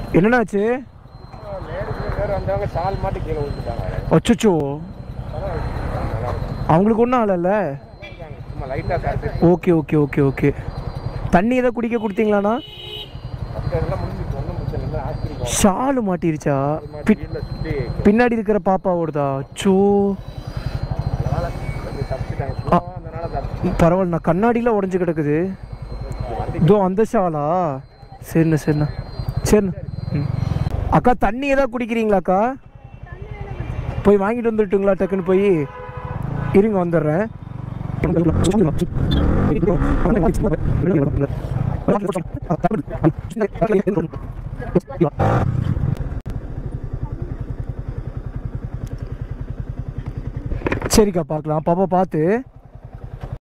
என்னண்ணாச்சு நேருக்கு நேரம் வந்தவங்க சால் மாட்டி கீழே விழுந்துட்டாங்க அச்சோ நல்லா இருக்கும் அவங்களுக்கு ஒன்றும் ஆகலைல்ல சும்மா லைட்டாக சாப்பிட்டு ஓகே ஓகே ஓகே ஓகே தண்ணி எதாவது குடிக்க கொடுத்தீங்களாண்ணா மற்ற எல்லாம் முடிஞ்சிச்சு ஒன்றும் பிரச்சனை இல்லை ஆஸ்பத்திரிக்கு ஷாலு மாட்டிருச்சா போகணும் பி- கீழே சுற்றி பின்னாடி இருக்கிற பாப்பா ஓடுதா சோ அதனால் கொஞ்சம் தப்பிச்சிட்டாங்க சும்மா அதனால தப்பிச்சு பரவாயில்ல நான் கண்ணாடியில் உடஞ்சி கிடக்குது வண்டி இதோ அந்த ஷாலா சரிண்ணா சரிண்ணா சரிண்ணா ம் அக்கா தண்ணி ஏதாவது குடிக்கிறீங்களாக்கா போய் வாங்கிட்டு வந்துட்டுங்களா டக்குன்னு போய் இருங்க வந்துடுறேன் சரிக்கா பார்க்கலாம் பாப்பா பார்த்து